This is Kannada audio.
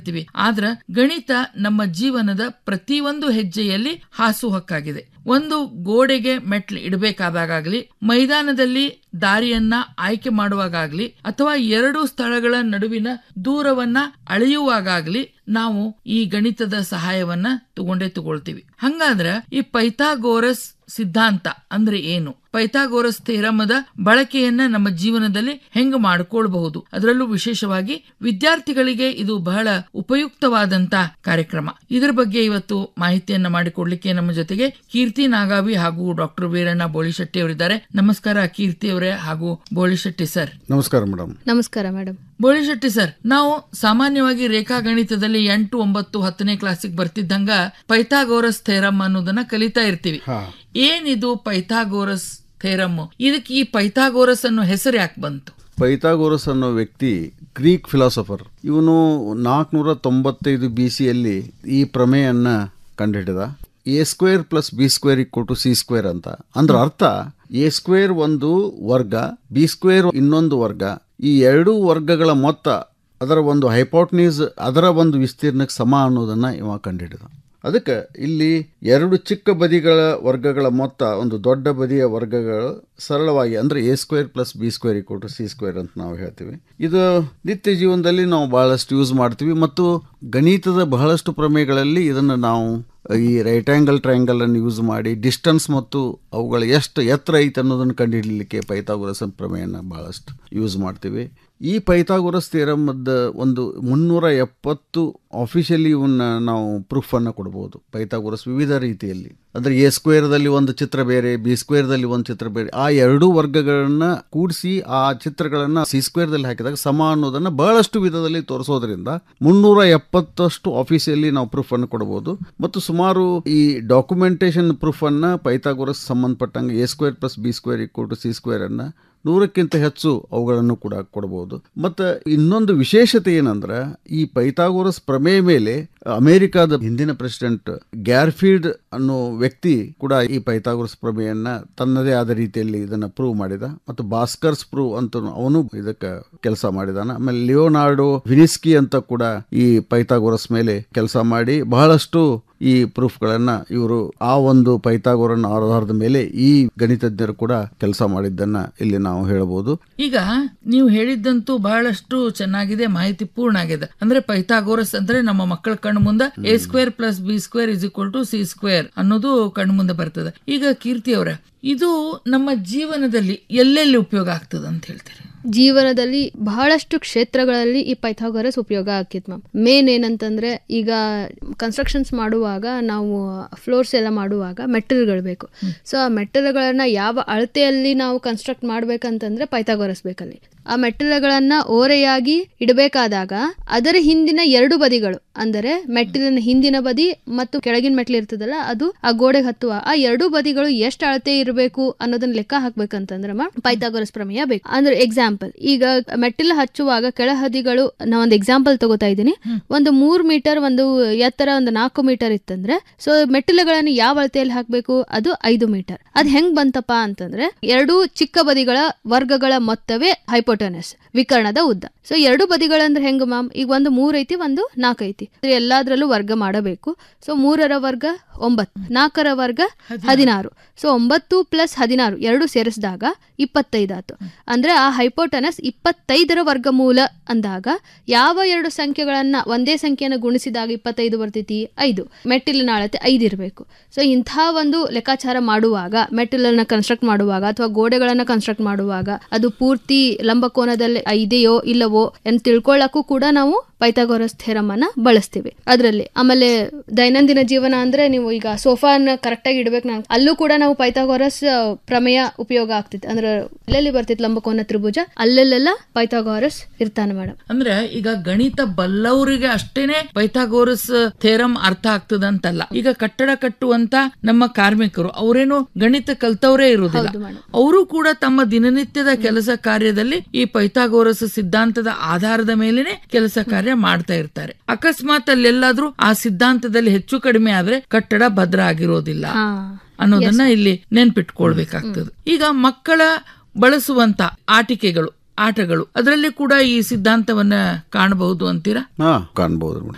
ಹೇಳ್ತೀವಿ ಆದ್ರ ಗಣಿತ ನಮ್ಮ ಜೀವನದ ಪ್ರತಿಯೊಂದು ಹೆಜ್ಜೆಯಲ್ಲಿ ಹಾಸುಹಕ್ಕಾಗಿದೆ ಒಂದು ಗೋಡೆಗೆ ಮೆಟ್ಲು ಇಡಬೇಕಾದಾಗಲಿ ಮೈದಾನದಲ್ಲಿ ದಾರಿಯನ್ನ ಆಯ್ಕೆ ಮಾಡುವಾಗಲಿ ಅಥವಾ ಎರಡು ಸ್ಥಳಗಳ ನಡುವಿನ ದೂರವನ್ನ ಅಳೆಯುವಾಗಲಿ ನಾವು ಈ ಗಣಿತದ ಸಹಾಯವನ್ನ ತಗೊಂಡೇ ತಗೊಳ್ತೀವಿ ಹಂಗಾದ್ರ ಈ ಪೈಥಾಗೋರಸ್ ಸಿದ್ಧಾಂತ ಅಂದ್ರೆ ಏನು ಪೈಥಾಗೋರಸ್ ಥೇರಮದ ಬಳಕೆಯನ್ನ ನಮ್ಮ ಜೀವನದಲ್ಲಿ ಹೆಂಗ್ ಮಾಡ್ಕೊಳ್ಬಹುದು ಅದರಲ್ಲೂ ವಿಶೇಷವಾಗಿ ವಿದ್ಯಾರ್ಥಿಗಳಿಗೆ ಇದು ಬಹಳ ಉಪಯುಕ್ತವಾದಂತ ಕಾರ್ಯಕ್ರಮ ಇದರ ಬಗ್ಗೆ ಇವತ್ತು ಮಾಹಿತಿಯನ್ನ ಮಾಡಿಕೊಡ್ಲಿಕ್ಕೆ ನಮ್ಮ ಜೊತೆಗೆ ಕೀರ್ತಿ ನಾಗಾವಿ ಹಾಗೂ ಡಾಕ್ಟರ್ ವೀರಣ್ಣ ಬೋಳಿಶೆಟ್ಟಿ ಅವರಿದ್ದಾರೆ ನಮಸ್ಕಾರ ಕೀರ್ತಿ ಅವರೇ ಹಾಗೂ ಬೋಳಿಶೆಟ್ಟಿ ಸರ್ ನಮಸ್ಕಾರ ಮೇಡಮ್ ನಮಸ್ಕಾರ ಮೇಡಮ್ ಬೋಳಿಶೆಟ್ಟಿ ಸರ್ ನಾವು ಸಾಮಾನ್ಯವಾಗಿ ರೇಖಾಗಣಿತದಲ್ಲಿ ಎಂಟು ಒಂಬತ್ತು ಹತ್ತನೇ ಕ್ಲಾಸಿಗೆ ಬರ್ತಿದ್ದಂಗ ಪೈಥಾಗೋರಸ್ ಥೇರಮ್ ಅನ್ನೋದನ್ನ ಕಲಿತಾ ಇರ್ತೀವಿ ಹಾ ಏನಿದು ಪೈಥಾಗೋರಸ್ ಥೇರಮ್ ಇದಕ್ಕೆ ಈ ಪೈಥಾಗೋರಸ್ ಅನ್ನೋ ಹೆಸರು ಯಾಕೆ ಬಂತು ಪೈಥಾಗೋರಸ್ ಅನ್ನೋ ವ್ಯಕ್ತಿ ಗ್ರೀಕ್ ಫಿಲಾಸಫರ್ ಇವನು ನಾಲ್ಕುನೂರ ತೊಂಬತ್ತೈದು ಬಿ ಸಿಯಲ್ಲಿ ಈ ಪ್ರಮೇಯನ್ನ ಕಂಡುಹಿಡಿದ A square plus B square equal to C square ಅಂತ ಅಂದ್ರ ಅರ್ಥ ಎ ಸ್ಕ್ವೇರ್ ಒಂದು ವರ್ಗ ಬಿ ಸ್ಕ್ವೇರ್ ಇನ್ನೊಂದು ವರ್ಗ ಈ ಎರಡೂ ವರ್ಗಗಳ ಮೊತ್ತ ಅದರ ಒಂದು ಹೈಪೋಟ್ನೀಸ್ ಅದರ ಒಂದು ವಿಸ್ತೀರ್ಣಕ್ಕೆ ಸಮ ಅನ್ನೋದನ್ನ ಇವ ಕಂಡುಹಿಡಿದ ಅದಕ್ಕೆ ಇಲ್ಲಿ ಎರಡು ಚಿಕ್ಕ ಬದಿಗಳ ವರ್ಗಗಳ ಮೊತ್ತ ಒಂದು ದೊಡ್ಡ ಬದಿಯ ವರ್ಗಗಳು ಸರಳವಾಗಿ ಅಂದ್ರೆ A square plus B square equal to C square ಅಂತ ನಾವು ಹೇಳ್ತೀವಿ ಇದು ನಿತ್ಯ ಜೀವನದಲ್ಲಿ ನಾವು ಬಹಳಷ್ಟು ಯೂಸ್ ಮಾಡ್ತೀವಿ ಮತ್ತು ಗಣಿತದ ಬಹಳಷ್ಟು ಪ್ರಮೇಯಗಳಲ್ಲಿ ಇದನ್ನು ನಾವು ಈ ರೈಟ್ ಆಂಗಲ್ ಟ್ರಯಾಂಗಲ್ ಅನ್ನು ಯೂಸ್ ಮಾಡಿ ಡಿಸ್ಟನ್ಸ್ ಮತ್ತು ಅವುಗಳ ಎಷ್ಟು ಎತ್ತರ ಐತೆ ಅನ್ನೋದನ್ನು ಕಂಡುಹಿಡಲಿಕ್ಕೆ ಪೈಥಾಗೋರಸ್ ಪ್ರಮೇಯನ ಬಹಳಷ್ಟು ಯೂಸ್ ಮಾಡ್ತೀವಿ ಈ ಪೈಥಾಗೋರಸ್ ಥಿಯರಮದ ಒಂದು ಮುನ್ನೂರ ಎಪ್ಪತ್ತು ಆಫಿಷಿಯಲಿ ಇವನ್ನ ನಾವು ಪ್ರೂಫನ್ನು ಕೊಡ್ಬೋದು ಪೈಥಾಗೋರಸ್ ವಿವಿಧ ರೀತಿಯಲ್ಲಿ ಅಂದರೆ ಎ ಸ್ಕ್ವೇರ್ದಲ್ಲಿ ಒಂದು ಚಿತ್ರ ಬೇರೆ ಬಿ ಸ್ಕ್ವೇರ್ದಲ್ಲಿ ಒಂದು ಚಿತ್ರ ಬೇರೆ ಆ ಎರಡೂ ವರ್ಗಗಳನ್ನ ಕೂಡಿಸಿ ಆ ಚಿತ್ರಗಳನ್ನ ಸಿ ಸ್ಕ್ವೇರ್ದಲ್ಲಿ ಹಾಕಿದಾಗ ಸಮ ಅನ್ನೋದನ್ನ ಬಹಳಷ್ಟು ವಿಧದಲ್ಲಿ ತೋರಿಸೋದ್ರಿಂದ ಮುನ್ನೂರ ಎಪ್ಪತ್ತಷ್ಟು ಆಫೀಸಿಯಲ್ಲಿ ನಾವು ಪ್ರೂಫ್ ಅನ್ನು ಕೊಡಬಹುದು ಮತ್ತು ಸುಮಾರು ಈ ಡಾಕ್ಯುಮೆಂಟೇಶನ್ ಪ್ರೂಫ್ ಅನ್ನ ಪೈಥಾಗೋರಸ್ ಸಂಬಂಧಪಟ್ಟಂಗೆ A square plus B square equal to C square ಅನ್ನ ನೂರಕ್ಕಿಂತ ಹೆಚ್ಚು ಅವುಗಳನ್ನು ಕೂಡ ಕೊಡಬಹುದು ಮತ್ತು ಇನ್ನೊಂದು ವಿಶೇಷತೆ ಏನಂದ್ರೆ ಈ ಪೈಥಾಗೋರಸ್ ಪ್ರಮೇಯ ಮೇಲೆ ಅಮೆರಿಕಾದ ಹಿಂದಿನ ಪ್ರೆಸಿಡೆಂಟ್ ಗ್ಯಾರ್ಫೀಲ್ಡ್ ಅನ್ನೋ ವ್ಯಕ್ತಿ ಕೂಡ ಈ ಪೈಥಾಗೋರಸ್ ಪ್ರಮೇಯನ್ನ ತನ್ನದೇ ಆದ ರೀತಿಯಲ್ಲಿ ಇದನ್ನ ಪ್ರೂವ್ ಮಾಡಿದ ಮತ್ತು ಭಾಸ್ಕರ್ಸ್ ಪ್ರೂವ್ ಅಂತ ಅವನು ಇದಕ್ಕೆ ಕೆಲಸ ಮಾಡಿದಾನ ಆಮೇಲೆ ಲಿಯೋನಾರ್ಡೋ ವಿನಿಸ್ಕಿ ಅಂತ ಕೂಡ ಈ ಪೈಥಾಗೋರಸ್ ಮೇಲೆ ಕೆಲಸ ಮಾಡಿ ಬಹಳಷ್ಟು ಈ ಪ್ರೂಫ್ಗಳನ್ನ ಇವರು ಆ ಒಂದು ಪೈಥಾಗೋರನ್ ಆಧಾರದ ಮೇಲೆ ಈ ಗಣಿತಜ್ಞರು ಕೂಡ ಕೆಲಸ ಮಾಡಿದ್ದನ್ನ ಇಲ್ಲಿ ನಾವು ಹೇಳಬಹುದು ಈಗ ನೀವು ಹೇಳಿದ್ದಂತೂ ಬಹಳಷ್ಟು ಚೆನ್ನಾಗಿದೆ ಮಾಹಿತಿ ಪೂರ್ಣ ಆಗಿದೆ ಅಂದ್ರೆ ಪೈಥಾಗೋರಸ್ ಅಂದ್ರೆ ನಮ್ಮ ಮಕ್ಕಳ ಕಣ್ಣು ಮುಂದೆ A square plus B square is equal to C square ಅನ್ನೋದು ಕಣ್ಣು ಮುಂದೆ ಬರ್ತದೆ ಈಗ ಕೀರ್ತಿ ಅವರ ಇದು ನಮ್ಮ ಜೀವನದಲ್ಲಿ ಎಲ್ಲೆಲ್ಲಿ ಉಪಯೋಗ ಆಗ್ತದೆ ಅಂತ ಹೇಳ್ತೀರಿ ಜೀವನದಲ್ಲಿ ಬಹಳಷ್ಟು ಕ್ಷೇತ್ರಗಳಲ್ಲಿ ಈ ಪೈಥಾಗೋರಸ್ ಉಪಯೋಗ ಆಕಿತ್ ಮ್ಯಾಮ್ ಮೇನ್ ಏನಂತಂದ್ರೆ ಈಗ ಕನ್ಸ್ಟ್ರಕ್ಷನ್ಸ್ ಮಾಡುವಾಗ ನಾವು ಫ್ಲೋರ್ಸ್ ಎಲ್ಲ ಮಾಡುವಾಗ ಮೆಟೀರಿಯಲ್ಗಳು ಬೇಕು ಸೊ ಆ ಮೆಟೀರಿಯಲ್ಗಳನ್ನ ಯಾವ ಅಳತೆಯಲ್ಲಿ ನಾವು ಕನ್ಸ್ಟ್ರಕ್ಟ್ ಮಾಡ್ಬೇಕಂತಂದ್ರೆ ಪೈಥಾಗೋರಸ್ ಬೇಕಲ್ಲಿ ಆ ಮೆಟೀರಿಯಲ್ಗಳನ್ನ ಓರೆಯಾಗಿ ಇಡಬೇಕಾದಾಗ ಅದರ ಹಿಂದಿನ ಎರಡು ಬದಿಗಳು ಅಂದರೆ ಮೆಟ್ಟಿಲಿನ ಹಿಂದಿನ ಬದಿ ಮತ್ತು ಕೆಳಗಿನ ಮೆಟ್ಲು ಇರ್ತದಲ್ಲ ಅದು ಆ ಗೋಡೆಗೆ ಹತ್ತುವ ಆ ಎರಡು ಬದಿಗಳು ಎಷ್ಟು ಅಳತೆ ಇರಬೇಕು ಅನ್ನೋದನ್ನ ಲೆಕ್ಕ ಹಾಕ್ಬೇಕಂತಂದ್ರೆ ಪೈಥಾಗೋರಸ್ ಪ್ರಮೇಯ ಬೇಕು ಅಂದ್ರೆ ಎಕ್ಸಾಂಪಲ್ ಈಗ ಮೆಟ್ಟಿಲು ಹಚ್ಚುವಾಗ ಕೆಳಹದಿಗಳು ನಾ ಒಂದು ಎಕ್ಸಾಂಪಲ್ ತಗೋತಾ ಇದ್ದೀನಿ ಒಂದು ಮೂರ್ ಮೀಟರ್ ಒಂದು ಎತ್ತರ ಒಂದು ನಾಲ್ಕು ಮೀಟರ್ ಇತ್ತಂದ್ರೆ ಸೊ ಮೆಟ್ಟಿಲುಗಳನ್ನು ಯಾವ ಅಳತೆಯಲ್ಲಿ ಹಾಕ್ಬೇಕು ಅದು ಐದು ಮೀಟರ್ ಅದ್ ಹೆಂಗ್ ಬಂತಪ್ಪ ಅಂತಂದ್ರೆ ಎರಡು ಚಿಕ್ಕ ಬದಿಗಳ ವರ್ಗಗಳ ಮೊತ್ತವೇ ಹೈಪೋಟನಸ್ ವಿಕರ್ಣದ ಉದ್ದ ಸೊ ಎರಡು ಬದಿಗಳಂದ್ರೆ ಹೆಂಗ್ ಮ್ಯಾಮ್ ಈಗ ಒಂದು ಮೂರ್ ಐತಿ ಒಂದು ನಾಲ್ಕು ಐತಿ ಎಲ್ಲಾದ್ರಲ್ಲೂ ವರ್ಗ ಮಾಡಬೇಕು ಸೊ ಮೂರರ ವರ್ಗ ಒಂಬತ್ತು ನಾಲ್ಕರ ವರ್ಗ ಹದಿನಾರು ಸೊ ಒಂಬತ್ತು ಪ್ಲಸ್ ಹದಿನಾರು ಎರಡು ಸೇರಿಸಿದಾಗ ಇಪ್ಪತ್ತೈದು ಆತು ಅಂದ್ರೆ ಆ ಹೈಪೋಟನಸ್ ಇಪ್ಪತ್ತೈದರ ವರ್ಗಮೂಲ ಅಂದಾಗ ಯಾವ ಎರಡು ಸಂಖ್ಯೆಗಳನ್ನ ಒಂದೇ ಸಂಖ್ಯೆಯನ್ನು ಗುಣಿಸಿದಾಗ ಇಪ್ಪತ್ತೈದು ಬರ್ತೈತಿ ಐದು ಮೆಟ್ಟಿಲಿನ ಅಳತೆ ಐದು ಇರಬೇಕು ಸೊ ಇಂಥ ಒಂದು ಲೆಕ್ಕಾಚಾರ ಮಾಡುವಾಗ ಮೆಟ್ಟಿಲನ್ನ ಕನ್ಸ್ಟ್ರಕ್ಟ್ ಮಾಡುವಾಗ ಅಥವಾ ಗೋಡೆಗಳನ್ನ ಕನ್ಸ್ಟ್ರಕ್ಟ್ ಮಾಡುವಾಗ ಅದು ಪೂರ್ತಿ ಲಂಬಕೋನದಲ್ಲಿ ಇದೆಯೋ ಇಲ್ಲವೋ ಅಂತ ತಿಳ್ಕೊಳ್ಳಕ್ಕೂ ಕೂಡ ನಾವು ಪೈಥಾಗೋರಸ್ ಥೇರಮ್ ಅನ್ನ ಬಳಸ್ತೀವಿ ಅದರಲ್ಲಿ ಆಮೇಲೆ ದೈನಂದಿನ ಜೀವನ ಅಂದ್ರೆ ನೀವು ಈಗ ಸೋಫಾನ ಕರೆಕ್ಟಾಗಿ ಇಡ್ಬೇಕು ನಾನು ಅಲ್ಲೂ ಕೂಡ ನಾವು ಪೈಥಾಗೋರಸ್ ಪ್ರಮೇಯ ಉಪಯೋಗ ಆಗ್ತೈತಿ ಅಂದ್ರೆ ಎಲ್ಲೆಲ್ಲಿ ಬರ್ತೈತಿ ಲಂಬಕೋನ ತ್ರಿಭುಜ ಅಲ್ಲೆಲ್ಲೆಲ್ಲ ಪೈಥಾಗೋರಸ್ ಇರ್ತಾನೆ ಮೇಡಮ್ ಅಂದ್ರೆ ಈಗ ಗಣಿತ ಬಲ್ಲವರಿಗೆ ಅಷ್ಟೇನೆ ಪೈಥಾಗೋರಸ್ ಥೇರಮ್ ಅರ್ಥ ಆಗ್ತದಂತಲ್ಲ ಈಗ ಕಟ್ಟಡ ಕಟ್ಟುವಂತ ನಮ್ಮ ಕಾರ್ಮಿಕರು ಅವರೇನು ಗಣಿತ ಕಲ್ತವರೇ ಇರುವುದಿಲ್ಲ ಅವರು ಕೂಡ ತಮ್ಮ ದಿನನಿತ್ಯದ ಕೆಲಸ ಕಾರ್ಯದಲ್ಲಿ ಈ ಪೈಥಾಗೋರಸ್ ಸಿದ್ಧಾಂತದ ಆಧಾರದ ಮೇಲೆನೆ ಕೆಲಸ ಕಾರ್ಯ ಮಾಡ್ತಾ ಇರ್ತಾರೆ ಅಕಸ್ಮಾತ್ ಅಲ್ಲೆಲ್ಲಾದ್ರೂ ಆ ಸಿದ್ಧಾಂತದಲ್ಲಿ ಹೆಚ್ಚು ಕಡಿಮೆ ಆದ್ರೆ ಕಟ್ಟಡ ಭದ್ರ ಆಗಿರೋದಿಲ್ಲ ಅನ್ನೋದನ್ನ ಇಲ್ಲಿ ನೆನ್ಪಿಟ್ಕೊಳ್ಬೇಕಾಗ್ತದೆ ಈಗ ಮಕ್ಕಳ ಬಳಸುವಂತ ಆಟಿಕೆಗಳು ಆಟಗಳು ಅದರಲ್ಲಿ ಕೂಡ ಈ ಸಿದ್ಧಾಂತವನ್ನ ಕಾಣಬಹುದು ಅಂತೀರಾ ಹಾ ಕಾಣ್ಬೋದು